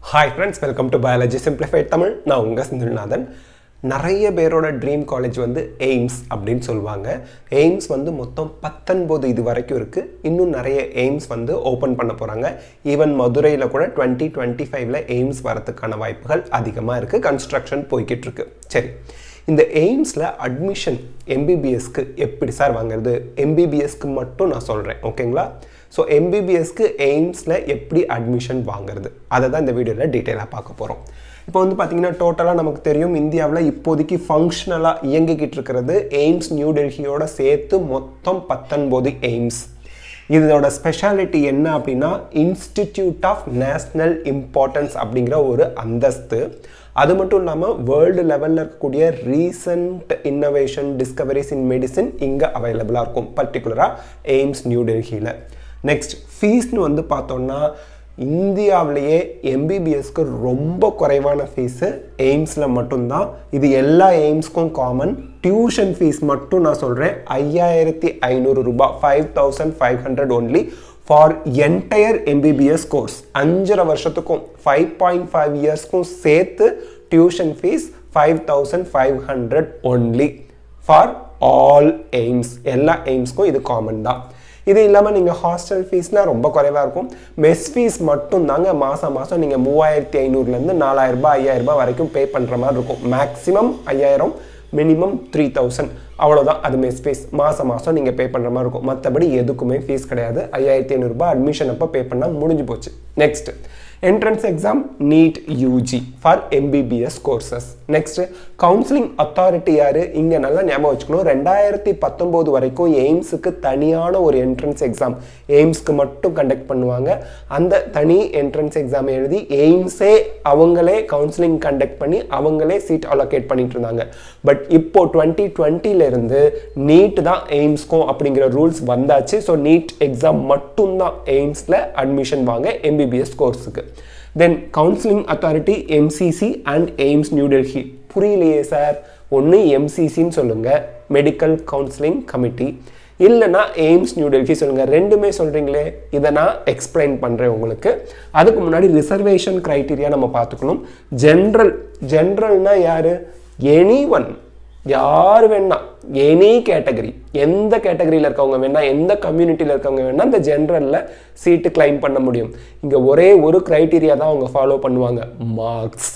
hi friends welcome to biology simplified Tamil நான் உங்கள் செந்தில்நாதன் நிறைய பேரோட ட்ரீம் காலேஜ் வந்து எய்ம்ஸ் அப்படின்னு சொல்லுவாங்க எய்ம்ஸ் வந்து மொத்தம் பத்தொன்பது இது வரைக்கும் இருக்குது இன்னும் நிறைய எய்ம்ஸ் வந்து ஓப்பன் பண்ண போகிறாங்க ஈவன் மதுரையில் கூட டுவெண்ட்டி டுவெண்ட்டி ஃபைவ்ல எய்ம்ஸ் வரதுக்கான வாய்ப்புகள் அதிகமாக இருக்குது கன்ஸ்ட்ரக்ஷன் போய்கிட்டு இருக்கு சரி இந்த எய்ம்ஸில் அட்மிஷன் எம்பிபிஎஸ்க்கு எப்படி சார் வாங்குறது எம்பிபிஎஸ்க்கு மட்டும் நான் சொல்கிறேன் ஓகேங்களா ஸோ எம்பிபிஎஸ்க்கு எய்ம்ஸில் எப்படி அட்மிஷன் வாங்குறது அதை தான் இந்த வீடியோவில் டீட்டெயிலாக பார்க்க போகிறோம் இப்போ வந்து பார்த்தீங்கன்னா டோட்டலாக நமக்கு தெரியும் இந்தியாவில் இப்போதைக்கு ஃபங்க்ஷனலாக இயங்கிக்கிட்டு இருக்கிறது எய்ம்ஸ் நியூ டெல்லியோட சேர்த்து மொத்தம் பத்தொன்பது எய்ம்ஸ் இதோட ஸ்பெஷாலிட்டி என்ன அப்படின்னா இன்ஸ்டிடியூட் ஆஃப் நேஷ்னல் இம்பார்ட்டன்ஸ் அப்படிங்கிற ஒரு அந்தஸ்து அது மட்டும் இல்லாமல் வேர்ல்டு லெவலில் இருக்கக்கூடிய recent innovation discoveries in medicine இங்கே அவைலபிளாக இருக்கும் பர்டிகுலராக எய்ம்ஸ் நியூ டெல்லியில் நெக்ஸ்ட் ஃபீஸ்னு வந்து பார்த்தோம்னா இந்தியாவிலேயே எம்பிபிஎஸ்க்கு ரொம்ப குறைவான ஃபீஸு எய்ம்ஸில் மட்டும்தான் இது எல்லா எய்ம்ஸ்க்கும் காமன் டியூஷன் ஃபீஸ் மட்டும் நான் சொல்கிறேன் ஐயாயிரத்தி ஐநூறு ரூபாய் five thousand five hundred only for entire MBBS course அஞ்சரை வருஷத்துக்கும் ஃபைவ் பாயிண்ட் ஃபைவ் இயர்ஸ்க்கும் சேர்த்து tuition fees five thousand five hundred only for all AIIMS எல்லா எய்ம்ஸ்க்கும் இது காமன் தான் இது இல்லாமல் நீங்கள் ஹாஸ்டல் ஃபீஸ்னால் ரொம்ப குறைவாக இருக்கும் மெஸ் ஃபீஸ் மட்டும் தாங்க மாதம் மாதம் நீங்கள் மூவாயிரத்தி ஐநூறுலேருந்து நாலாயிரரூபா ஐயாயிரரூபா வரைக்கும் பே பண்ணுற மாதிரி இருக்கும் மேக்ஸிமம் ஐயாயிரம் மினிமம் த்ரீ தௌசண்ட் அவ்வளோதான் அது மெஸ் ஃபீஸ் மாதம் மாதம் நீங்கள் பே பண்ணுற மாதிரி இருக்கும் மற்றபடி எதுக்குமே ஃபீஸ் கிடையாது ஐயாயிரத்தி ஐநூறுரூபா அட்மிஷன் அப்போ பே பண்ணால் முடிஞ்சு போச்சு next entrance exam NEET UG for MBBS courses next counselling authority யார் இங்கே நல்லா ஞாபகம் வச்சுக்கணும் ரெண்டாயிரத்தி பத்தொம்போது வரைக்கும் எய்ம்ஸுக்கு தனியான ஒரு என்ட்ரன்ஸ் எக்ஸாம் எய்ம்ஸ்க்கு மட்டும் கண்டக்ட் பண்ணுவாங்க அந்த தனி என்ட்ரன்ஸ் எக்ஸாம் எழுதி எய்ம்ஸே அவங்களே கவுன்சிலிங் கண்டக்ட் பண்ணி அவங்களே சீட் அலோகேட் பண்ணிட்டு இருந்தாங்க பட் இப்போ டுவெண்ட்டி டுவெண்ட்டிலேருந்து நீட் தான் எய்ம்ஸ்க்கும் அப்படிங்கிற ரூல்ஸ் வந்தாச்சு ஸோ நீட் எக்ஸாம் மட்டும்தான் எய்ம்ஸில் அட்மிஷன் வாங்க எம்பிபிஎஸ் கோர்ஸுக்கு then counselling authority MCC and AIIMS New Delhi புரியலையே சார் ஒன்று எம்சிசின்னு சொல்லுங்கள் மெடிக்கல் கவுன்சிலிங் கமிட்டி இல்லைனா எய்ம்ஸ் நியூ டெல்லி சொல்லுங்கள் ரெண்டுமே சொல்கிறீங்களே இதை நான் எக்ஸ்பிளைன் பண்ணுறேன் உங்களுக்கு அதுக்கு முன்னாடி ரிசர்வேஷன் க்ரைட்டீரியா நம்ம பார்த்துக்கணும் ஜென்ரல் ஜென்ரல்னா யார் எனி ஒன் யார் வேணா எனி கேட்டகரி எந்த கேட்டகரியில் இருக்கவங்க வேணா எந்த கம்யூனிட்டியில் இருக்கவங்க வேணா இந்த ஜென்ரலில் சீட்டு கிளைம் பண்ண முடியும் இங்கே ஒரே ஒரு க்ரைட்டீரியா தான் அவங்க ஃபாலோ பண்ணுவாங்க மார்க்ஸ்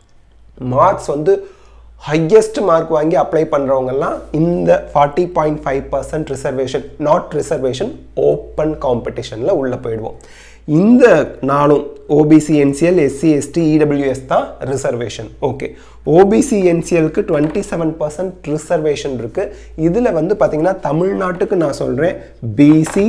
மார்க்ஸ் வந்து ஹையஸ்ட் மார்க் வாங்கி அப்ளை பண்ணுறவங்கெல்லாம் இந்த forty point five percent reservation not reservation open காம்படிஷனில் உள்ளே போயிடுவோம் இந்த நாளும் OBC NCL SC ST EWS தான் ரிசர்வேஷன் ஓகே ஓபிசி என்சிஎலுக்கு டுவெண்ட்டி செவன் பர்சன்ட் ரிசர்வேஷன் இருக்குது இதில் வந்து பார்த்திங்கன்னா தமிழ்நாட்டுக்கு நான் சொல்கிறேன் BC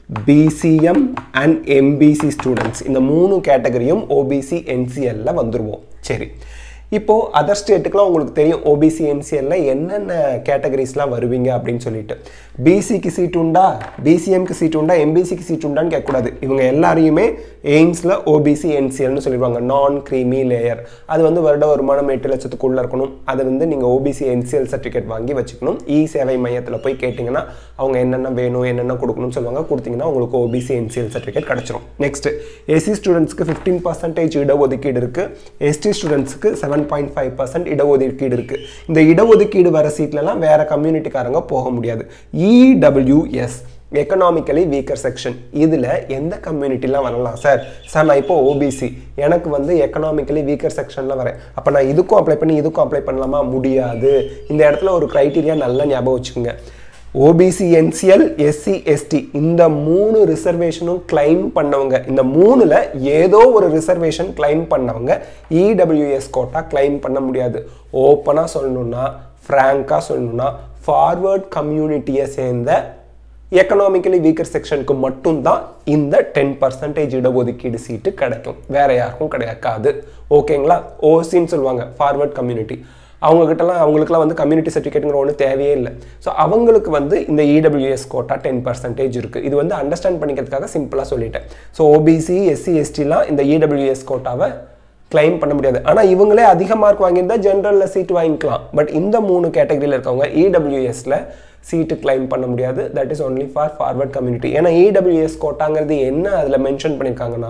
BCM and MBC students இந்த மூணு கேட்டகரியும் ஓபிசி என்சிஎல்ல வந்துடுவோம் சரி இப்போது அதர் ஸ்டேட்டுக்குலாம் உங்களுக்கு தெரியும் ஓபிசி என்சிஎல்ல என்னென்ன கேட்டகரிஸ்லாம் வருவீங்க அப்படின்னு சொல்லிட்டு பிசிக்கு சீட் உண்டா பிசிஎம்க்கு சீட் உண்டா எம்பிசிக்கு சீட் உண்டான்னு கேட்கக்கூடாது இவங்க எல்லாரையுமே எய்ம்ஸில் ஓபிசி என்சிஎல்னு சொல்லிடுவாங்க நான் க்ரீமி லேயர் அது வந்து வருட வருமானம் எட்டு லட்சத்துக்குள்ளே இருக்கணும் அதை வந்து நீங்கள் ஓபிசி என்சிஎல் சர்டிஃபிகேட் வாங்கி வச்சுக்கணும் இ சேவை மையத்தில் போய் கேட்டிங்கன்னா அவங்க என்னென்ன வேணும் என்னென்ன கொடுக்கணும்னு சொல்லுவாங்க கொடுத்தீங்கன்னா உங்களுக்கு ஓபிசி என்சிஎல் சர்டிஃபிகேட் கிடச்சிரும் நெக்ஸ்ட் எஸ்சி ஸ்டூடெண்ட்ஸ்க்கு ஃபிஃப்டீன் பர்சன்டேஜ் இடஒதுக்கீடு இருக்குது எஸ்டி ஸ்டூடெண்ட்ஸ்க்கு செவன் பாயிண்ட் ஃபைவ் பர்சன்ட் இடஒதுக்கீடு இருக்குது இந்த இடஒதுக்கீடு வர சீட்லலாம் வேறு கம்யூனிட்டிக்காரங்க போக முடியாது இடபிள்யூஎஸ் எக்கனாமிக்கலி வீக்கர் செக்ஷன் இதில் எந்த கம்யூனிட்டிலாம் வரலாம் சார் சார் நான் இப்போ ஓபிசி எனக்கு வந்து எக்கனாமிக்கலி வீக்கர் செக்ஷனில் வரேன் அப்போ நான் இதுக்கும் அப்ளை பண்ணி இதுக்கும் அப்ளை பண்ணலாமா முடியாது இந்த இடத்துல ஒரு க்ரைட்டீரியா நல்லா ஞாபகம் வச்சுக்கோங்க ஓபிசி என்சிஎல் எஸ்சி எஸ்டி இந்த மூணு ரிசர்வேஷனும் கிளைம் பண்ணவங்க இந்த மூணில் ஏதோ ஒரு ரிசர்வேஷன் கிளைம் பண்ணவங்க இடபிள்யூஎஸ் கோட்டா கிளைம் பண்ண முடியாது ஓப்பனாக சொல்லணும்னா ஃப்ராங்காக சொல்லணும்னா ஃபார்வர்ட் கம்யூனிட்டியை சேர்ந்த எக்கனாமிக்கலி வீக்கர் செக்ஷனுக்கு மட்டும்தான் இந்த டென் பர்சன்டேஜ் இடஒதுக்கீடு சீட்டு கிடைக்கும் வேற யாருக்கும் கிடைக்காது ஓகேங்களா ஓசின்னு சொல்லுவாங்க ஃபார்வர்ட் கம்யூனிட்டி அவங்கக்கிட்டலாம் அவங்களுக்குலாம் வந்து கம்யூனிட்டி சர்டிஃபிகேட்டுங்கிற ஒன்று தேவையே இல்லை ஸோ அவங்களுக்கு வந்து இந்த இடபிள்யூஎஸ் கோட்டா டென் பர்சன்டேஜ் இருக்குது இது வந்து அண்டர்ஸ்டாண்ட் பண்ணிக்கிறதுக்காக சிம்பிளாக சொல்லிட்டேன் ஸோ ஓபிசி எஸ்சி எஸ்டிலாம் இந்த இடபிள்யூஎஸ் கோட்டாவை கிளைம் பண்ண முடியாது ஆனால் இவங்களே அதிக மார்க் வாங்கியிருந்தா ஜென்ரலில் சீட் வாங்கிக்கலாம் பட் இந்த மூணு கேட்டகரியில் இருக்கவங்க இடபிள்யூஎஸில் சீட்டு கிளைம் பண்ண முடியாது that is only for forward community ஏன்னா இடபிள்யூஎஸ் கோட்டாங்கிறது என்ன அதில் மென்ஷன் பண்ணியிருக்காங்கன்னா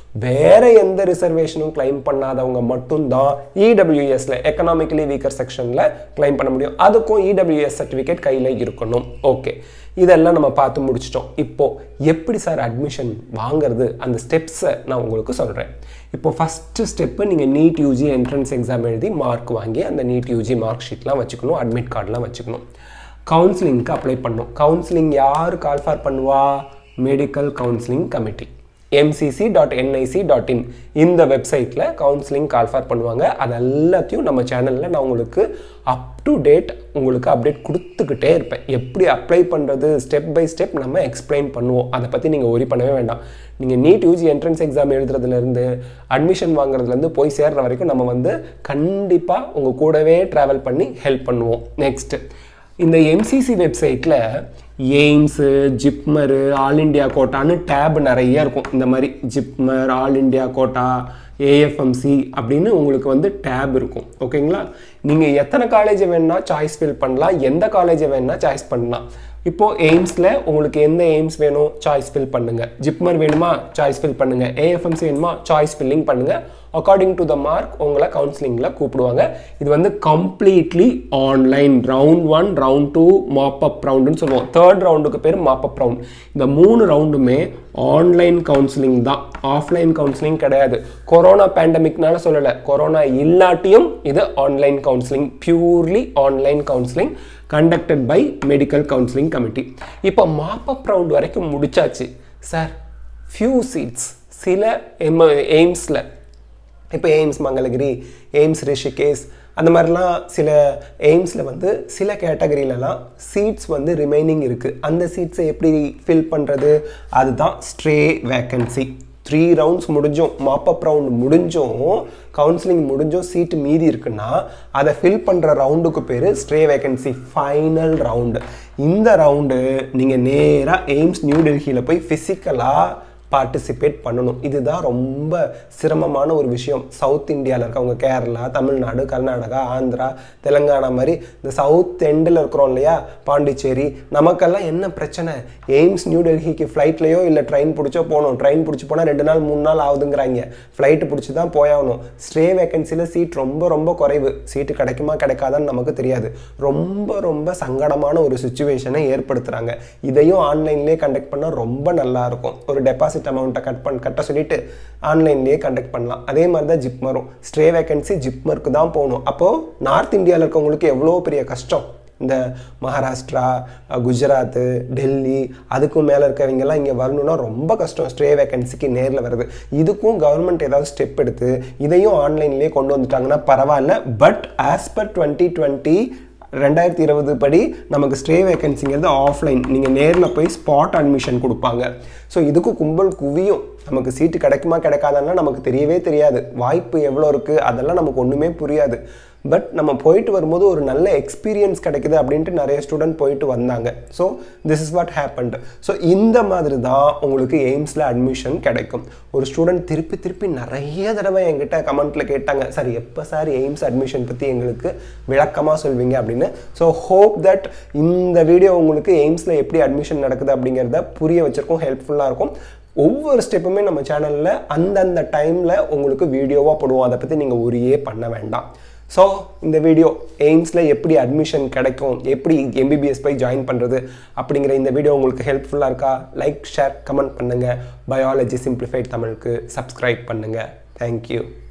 வேற எந்த ரிசர்வேஷனும் கிளைம் பண்ணாதவங்க மட்டும்தான் இடபிள்யூஎஸ்ல எக்கனாமிக்கலி வீக்கர் செக்ஷனில் கிளைம் பண்ண முடியும் அதுக்கும் இடபிள்யூஎஸ் சர்டிஃபிகேட் கையில் இருக்கணும் ஓகே இதெல்லாம் நம்ம பார்த்து முடிச்சிட்டோம் இப்போ எப்படி சார் அட்மிஷன் வாங்குறது அந்த ஸ்டெப்ஸை நான் உங்களுக்கு சொல்கிறேன் இப்போ ஃபஸ்ட்டு ஸ்டெப்பு நீங்கள் நீட் யூஜி என்ட்ரன்ஸ் எக்ஸாம் எழுதி மார்க் வாங்கி அந்த நீட் யூஜி மார்க் ஷீட்லாம் வச்சுக்கணும் அட்மிட் கார்டெலாம் வச்சுக்கணும் கவுன்சிலிங்க்கு அப்ளை பண்ணணும் கவுன்சிலிங் யார் கால் ஃபார் பண்ணுவா medical counselling committee MCC dot NIC dot in இந்த வெப்சைட்டில் கவுன்சிலிங் கால்ஃபார் பண்ணுவாங்க அது எல்லாத்தையும் நம்ம சேனலில் நான் உங்களுக்கு அப் டு டேட் உங்களுக்கு அப்டேட் கொடுத்துக்கிட்டே இருப்பேன் எப்படி அப்ளை பண்ணுறது ஸ்டெப் பை ஸ்டெப் நம்ம எக்ஸ்பிளைன் பண்ணுவோம் அதை பற்றி நீங்கள் ஒரி பண்ணவே வேண்டாம் நீங்கள் நீட் யூஜி என்ட்ரன்ஸ் எக்ஸாம் எழுதுறதுலேருந்து அட்மிஷன் வாங்குறதுலேருந்து போய் சேர்ற வரைக்கும் நம்ம வந்து கண்டிப்பாக உங்கள் கூடவே ட்ராவல் பண்ணி ஹெல்ப் பண்ணுவோம் நெக்ஸ்ட்டு இந்த எம்சிசி வெப்சைட்டில் எய்ம்ஸு ஜிப்மரு ஆல் இண்டியா கோட்டான்னு டேப் நிறைய இருக்கும் இந்த மாதிரி JIPMER all India quota AFMC அப்படின்னு உங்களுக்கு வந்து டேப் இருக்கும் ஓகேங்களா நீங்கள் எத்தனை காலேஜை வேணால் சாய்ஸ் ஃபில் பண்ணலாம் எந்த காலேஜை வேணால் சாய்ஸ் பண்ணலாம் இப்போது எய்ம்ஸில் உங்களுக்கு எந்த எய்ம்ஸ் வேணும் சாய்ஸ் ஃபில் பண்ணுங்கள் ஜிப்மர் வேணுமா சாய்ஸ் ஃபில் பண்ணுங்கள் ஏஎஃப்எம்சி வேணுமா சாய்ஸ் ஃபில்லிங் பண்ணுங்கள் அக்கார்டிங் டு த மார்க் உங்களை கவுன்சிலிங்கில் கூப்பிடுவாங்க இது வந்து completely online round one round two mop up ரவுண்டுன்னு சொல்லுவோம் தேர்ட் ரவுண்டுக்கு பேர் மாப் அப் ரவுண்ட் இந்த மூணு ரவுண்டுமே ஆன்லைன் கவுன்சிலிங் தான் ஆஃப்லைன் கவுன்சிலிங் கிடையாது கொரோனா பேண்டமிக்னால சொல்லலை கொரோனா இல்லாட்டியும் இது online counselling purely online counselling conducted by medical counselling committee இப்போ மாப் அப் ரவுண்ட் வரைக்கும் முடிச்சாச்சு சார் ஃபியூ சீட்ஸ் சில எம் எய்ம்ஸில் இப்போ எய்ம்ஸ் மங்களகிரி எய்ம்ஸ் ரிஷிகேஸ் அந்த மாதிரிலாம் சில எய்ம்ஸில் வந்து சில கேட்டகரியிலலாம் சீட்ஸ் வந்து ரிமைனிங் இருக்குது அந்த சீட்ஸை எப்படி ஃபில் பண்ணுறது அதுதான் ஸ்ட்ரே வேக்கன்சி த்ரீ ரவுண்ட்ஸ் முடிஞ்சும் மாப்பப் ரவுண்ட் முடிஞ்சும் கவுன்சிலிங் முடிஞ்சும் சீட்டு மீதி இருக்குன்னா அதை ஃபில் பண்ணுற ரவுண்டுக்கு பேர் ஸ்ட்ரே வேக்கன்சி ஃபைனல் ரவுண்டு இந்த ரவுண்டு நீங்கள் நேராக எய்ம்ஸ் நியூ டெல்லியில் போய் ஃபிசிக்கலாக பார்ட்டிசிபேட் பண்ணணும் இதுதான் ரொம்ப சிரமமான ஒரு விஷயம் சவுத் இந்தியாவில் இருக்கவங்க கேரளா தமிழ்நாடு கர்நாடகா ஆந்திரா தெலுங்கானா மாதிரி இந்த சவுத் எண்டில் இருக்கிறோம் இல்லையா பாண்டிச்சேரி நமக்கெல்லாம் என்ன பிரச்சனை எய்ம்ஸ் நியூ டெல்லிக்கு ஃப்ளைட்லையோ இல்லை ட்ரெயின் பிடிச்சோ போகணும் ட்ரெயின் பிடிச்சி போனால் ரெண்டு நாள் மூணு நாள் ஆகுதுங்கிறாங்க ஃப்ளைட்டு பிடிச்சி தான் போயாகணும் ஸ்டே வேக்கன்சியில் சீட் ரொம்ப ரொம்ப குறைவு சீட்டு கிடைக்குமா கிடைக்காதான்னு நமக்கு தெரியாது ரொம்ப ரொம்ப சங்கடமான ஒரு சுச்சுவேஷனை ஏற்படுத்துகிறாங்க இதையும் ஆன்லைன்லேயே கண்டக்ட் பண்ணால் ரொம்ப நல்லா இருக்கும் ஒரு டெபாசிட் டெபாசிட் அமௌண்ட்டை கட் பண்ண கட்ட சொல்லிட்டு ஆன்லைன்லேயே கண்டக்ட் பண்ணலாம் அதே மாதிரி தான் ஜிப்மரும் ஸ்ட்ரே வேகன்சி ஜிப்மருக்கு தான் போகணும் அப்போது நார்த் இந்தியாவில் இருக்கவங்களுக்கு எவ்வளோ பெரிய கஷ்டம் இந்த மகாராஷ்டிரா குஜராத்து டெல்லி அதுக்கும் மேலே இருக்கவங்கெல்லாம் இங்கே வரணும்னா ரொம்ப கஷ்டம் ஸ்ட்ரே வேகன்சிக்கு நேரில் வருது இதுக்கும் கவர்மெண்ட் ஏதாவது ஸ்டெப் எடுத்து இதையும் ஆன்லைன்லேயே கொண்டு வந்துட்டாங்கன்னா பரவாயில்ல but as per twenty twenty ரெண்டாயிரத்தி இருபது படி நமக்கு ஸ்டே வேகன்சிங்கிறது ஆஃப்லைன் நீங்கள் நேரில் போய் ஸ்பாட் அட்மிஷன் கொடுப்பாங்க ஸோ இதுக்கு கும்பல் குவியும் நமக்கு சீட்டு கிடைக்குமா கிடைக்காதான்னா நமக்கு தெரியவே தெரியாது வாய்ப்பு எவ்வளோ இருக்குது அதெல்லாம் நமக்கு ஒன்றுமே புரியாது பட் நம்ம போயிட்டு வரும்போது ஒரு நல்ல எக்ஸ்பீரியன்ஸ் கிடைக்குது அப்படின்ட்டு நிறைய ஸ்டூடெண்ட் போயிட்டு வந்தாங்க so this is what happened so இந்த மாதிரி தான் உங்களுக்கு எய்ம்ஸில் அட்மிஷன் கிடைக்கும் ஒரு ஸ்டூடெண்ட் திருப்பி திருப்பி நிறைய தடவை என்கிட்ட கமெண்ட்டில் கேட்டாங்க சார் எப்போ சார் எய்ம்ஸ் அட்மிஷன் பற்றி எங்களுக்கு விளக்கமாக சொல்வீங்க அப்படின்னு ஸோ ஹோப் தட் இந்த வீடியோ உங்களுக்கு எய்ம்ஸில் எப்படி அட்மிஷன் நடக்குது அப்படிங்கிறத புரிய வச்சிருக்கோம் ஹெல்ப்ஃபுல்லாக இருக்கும் ஒவ்வொரு ஸ்டெப்புமே நம்ம சேனலில் அந்தந்த டைமில் உங்களுக்கு வீடியோவாக போடுவோம் அதை பற்றி நீங்கள் உரியே பண்ண வேண்டாம் ஸோ இந்த வீடியோ எய்ம்ஸில் எப்படி அட்மிஷன் கிடைக்கும் எப்படி எம்பிபிஎஸ் போய் ஜாயின் பண்ணுறது அப்படிங்கிற இந்த வீடியோ உங்களுக்கு ஹெல்ப்ஃபுல்லாக இருக்கா லைக் ஷேர் கமெண்ட் பண்ணுங்கள் பயாலஜி சிம்பிளிஃபைட் தமிழுக்கு சப்ஸ்கிரைப் பண்ணுங்கள் தேங்க்யூ